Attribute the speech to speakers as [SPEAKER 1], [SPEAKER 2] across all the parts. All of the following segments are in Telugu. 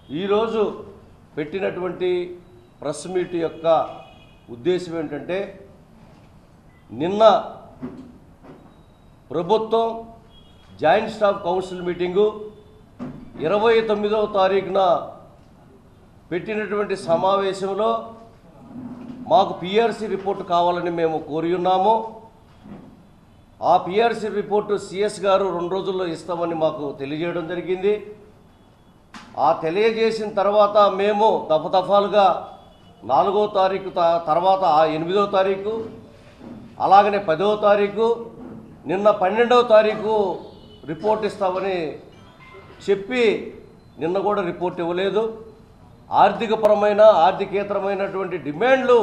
[SPEAKER 1] ఈరోజు పెట్టినటువంటి ప్రెస్ మీట్ యొక్క ఉద్దేశం ఏంటంటే నిన్న ప్రభుత్వం జాయింట్ స్టాఫ్ కౌన్సిల్ మీటింగు ఇరవై తొమ్మిదవ తారీఖున పెట్టినటువంటి సమావేశంలో మాకు పిఆర్సీ రిపోర్ట్ కావాలని మేము కోరి ఉన్నాము ఆ పిఆర్సీ రిపోర్టు సిఎస్ గారు రెండు రోజుల్లో ఇస్తామని మాకు తెలియజేయడం జరిగింది ఆ తెలియజేసిన తర్వాత మేము దఫదఫాలుగా నాలుగో తారీఖు త- తర్వాత ఆ ఎనిమిదో తారీఖు అలాగనే పదవ తారీఖు నిన్న పన్నెండవ తారీఖు రిపోర్ట్ ఇస్తామని చెప్పి నిన్న కూడా రిపోర్ట్ ఇవ్వలేదు ఆర్థికపరమైన ఆర్థికేతరమైనటువంటి డిమాండ్లు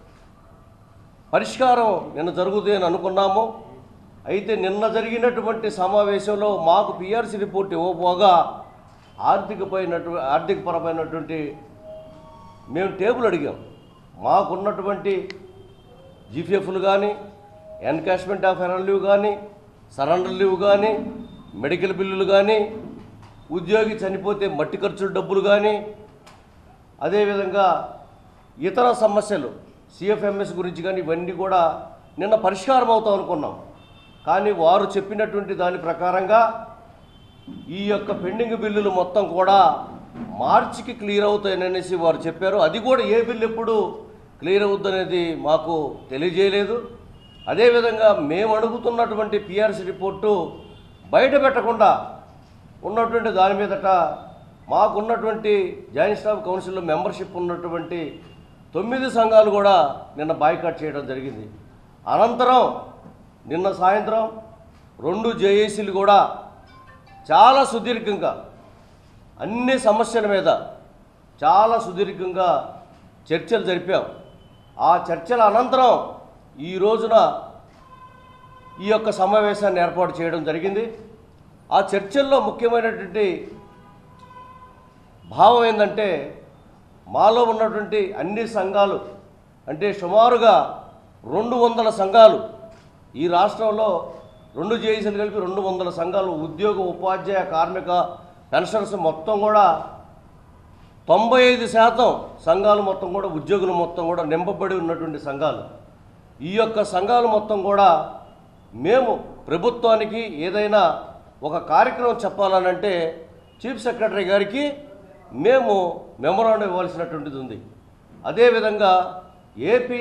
[SPEAKER 1] పరిష్కారం నిన్న జరుగుతుందని అనుకున్నాము అయితే నిన్న జరిగినటువంటి సమావేశంలో మాకు పిఆర్సీ రిపోర్ట్ ఇవ్వబోగా ఆర్థికపైనటు ఆర్థికపరమైనటువంటి మేము టేబుల్ అడిగాం మాకున్నటువంటి జీపీఎఫ్లు కానీ ఎన్కాష్మెంట్ ఆఫ్ ఎరన్ లీవ్ కానీ సరెండర్ లీవ్ కానీ మెడికల్ బిల్లులు కానీ ఉద్యోగి చనిపోతే మట్టి ఖర్చుల డబ్బులు కానీ అదేవిధంగా ఇతర సమస్యలు సిఎఫ్ఎంఎస్ గురించి కానీ ఇవన్నీ కూడా నిన్న పరిష్కారం అవుతాం అనుకున్నాం కానీ వారు చెప్పినటువంటి దాని ప్రకారంగా ఈ యొక్క పెండింగ్ బిల్లులు మొత్తం కూడా మార్చికి క్లియర్ అవుతాయనేసి వారు చెప్పారు అది కూడా ఏ బిల్లు ఎప్పుడు క్లియర్ అవుద్దనేది మాకు తెలియజేయలేదు అదేవిధంగా మేము అడుగుతున్నటువంటి పిఆర్సీ రిపోర్టు బయట పెట్టకుండా ఉన్నటువంటి దాని మీదట మాకున్నటువంటి జాయింట్ స్టాఫ్ కౌన్సిల్లో మెంబర్షిప్ ఉన్నటువంటి తొమ్మిది సంఘాలు కూడా నిన్న బాయ్కాట్ చేయడం జరిగింది అనంతరం నిన్న సాయంత్రం రెండు జేఏసీలు కూడా చాలా సుదీర్ఘంగా అన్ని సమస్యల మీద చాలా సుదీర్ఘంగా చర్చలు జరిపాం ఆ చర్చల అనంతరం ఈ రోజున ఈ యొక్క సమావేశాన్ని ఏర్పాటు చేయడం జరిగింది ఆ చర్చల్లో ముఖ్యమైనటువంటి భావం ఏంటంటే మాలో ఉన్నటువంటి అన్ని సంఘాలు అంటే సుమారుగా రెండు వందల సంఘాలు ఈ రాష్ట్రంలో రెండు జేఈసీలు కలిపి రెండు వందల సంఘాలు ఉద్యోగ ఉపాధ్యాయ కార్మిక పెన్షనర్స్ మొత్తం కూడా తొంభై ఐదు శాతం సంఘాలు మొత్తం కూడా ఉద్యోగులు మొత్తం కూడా నింపబడి ఉన్నటువంటి సంఘాలు ఈ యొక్క సంఘాలు మొత్తం కూడా మేము ప్రభుత్వానికి ఏదైనా ఒక కార్యక్రమం చెప్పాలనంటే చీఫ్ సెక్రటరీ గారికి మేము మెమరాండం ఇవ్వాల్సినటువంటిది ఉంది అదేవిధంగా ఏపీ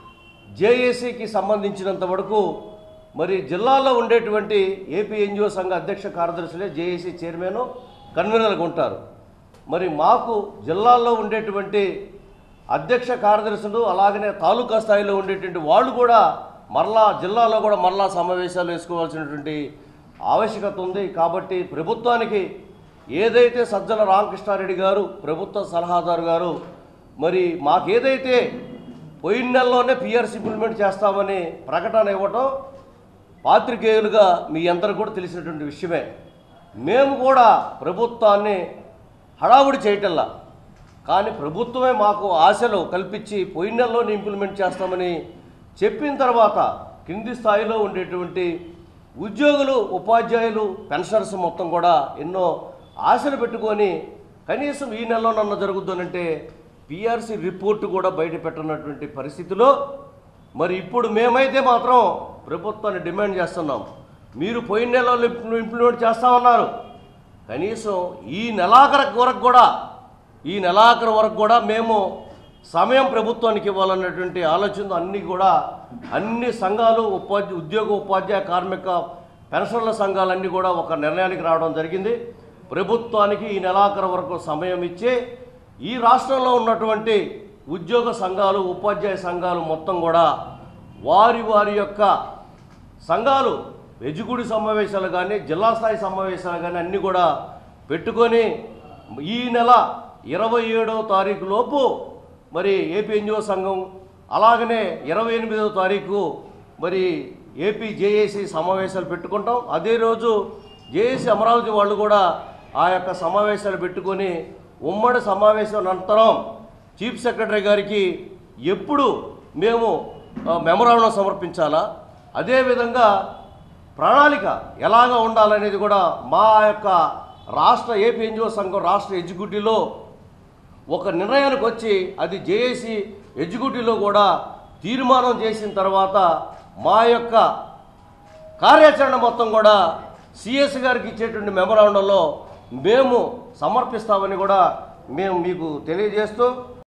[SPEAKER 1] జేఏసీకి సంబంధించినంత వరకు మరి జిల్లాలో ఉండేటువంటి ఏపీ ఎన్జిఓ సంఘ అధ్యక్ష కార్యదర్శులే జేఏసీ చైర్మన్ కన్వీనర్గా ఉంటారు మరి మాకు జిల్లాల్లో ఉండేటువంటి అధ్యక్ష కార్యదర్శులు అలాగనే తాలూకా స్థాయిలో ఉండేటువంటి వాళ్ళు కూడా మరలా జిల్లాలో కూడా మరలా సమావేశాలు వేసుకోవాల్సినటువంటి ఆవశ్యకత ఉంది కాబట్టి ప్రభుత్వానికి ఏదైతే సజ్జల రామకృష్ణారెడ్డి గారు ప్రభుత్వ సలహాదారు గారు మరి మాకేదైతే పోయిన నెలలోనే పిఆర్సీ ఇంప్లిమెంట్ చేస్తామని ప్రకటన ఇవ్వటం పాత్రికేయులుగా మీ అందరికి కూడా తెలిసినటువంటి విషయమే మేము కూడా ప్రభుత్వాన్ని హడావుడి చేయటల్లా కానీ ప్రభుత్వమే మాకు ఆశలు కల్పించి పోయిన నెలలోనే ఇంప్లిమెంట్ చేస్తామని చెప్పిన తర్వాత కింది స్థాయిలో ఉండేటువంటి ఉద్యోగులు ఉపాధ్యాయులు పెన్షనర్స్ మొత్తం కూడా ఎన్నో ఆశలు పెట్టుకొని కనీసం ఈ నెలలో నన్ను జరుగుతుందంటే పిఆర్సీ రిపోర్టు కూడా బయట పెట్టనటువంటి పరిస్థితిలో మరి ఇప్పుడు మేమైతే మాత్రం ప్రభుత్వాన్ని డిమాండ్ చేస్తున్నాం మీరు పోయిన నెలలో ఇంప్లిమెంట్ చేస్తామన్నారు కనీసం ఈ నెలాఖరు వరకు కూడా ఈ నెలాఖరు వరకు కూడా మేము సమయం ప్రభుత్వానికి ఇవ్వాలన్నటువంటి ఆలోచనతో అన్ని కూడా అన్ని సంఘాలు ఉపాధ్య ఉద్యోగ ఉపాధ్యాయ కార్మిక పెన్షన్ల సంఘాలన్నీ కూడా ఒక నిర్ణయానికి రావడం జరిగింది ప్రభుత్వానికి ఈ నెలాఖరు వరకు సమయం ఇచ్చి ఈ రాష్ట్రంలో ఉన్నటువంటి ఉద్యోగ సంఘాలు ఉపాధ్యాయ సంఘాలు మొత్తం కూడా వారి వారి యొక్క సంఘాలు వెజుగుడి సమావేశాలు కానీ జిల్లా స్థాయి సమావేశాలు కానీ అన్నీ కూడా పెట్టుకొని ఈ నెల ఇరవై ఏడవ తారీఖు లోపు మరి ఏపీ ఎన్జిఓ సంఘం అలాగనే ఇరవై ఎనిమిదవ తారీఖు మరి ఏపీ జేఏసీ సమావేశాలు పెట్టుకుంటాం అదే రోజు జేఏసీ అమరావతి వాళ్ళు కూడా ఆ యొక్క సమావేశాలు పెట్టుకొని ఉమ్మడి సమావేశం అనంతరం చీఫ్ సెక్రటరీ గారికి ఎప్పుడు మేము ఆ, మెమరాండం సమర్పించాలా అదేవిధంగా ప్రణాళిక ఎలాగ ఉండాలనేది కూడా మా యొక్క రాష్ట్ర ఏపీ ఎన్జిఓ సంఘం రాష్ట్ర ఎగ్జిక్యూటివ్లో ఒక నిర్ణయానికి వచ్చి అది జేఏసీ ఎగ్జిక్యూటివ్లో కూడా తీర్మానం చేసిన తర్వాత మా యొక్క కార్యాచరణ మొత్తం కూడా సిఎస్ గారికి ఇచ్చేటువంటి మెమరాండంలో మేము సమర్పిస్తామని కూడా మేము మీకు తెలియజేస్తూ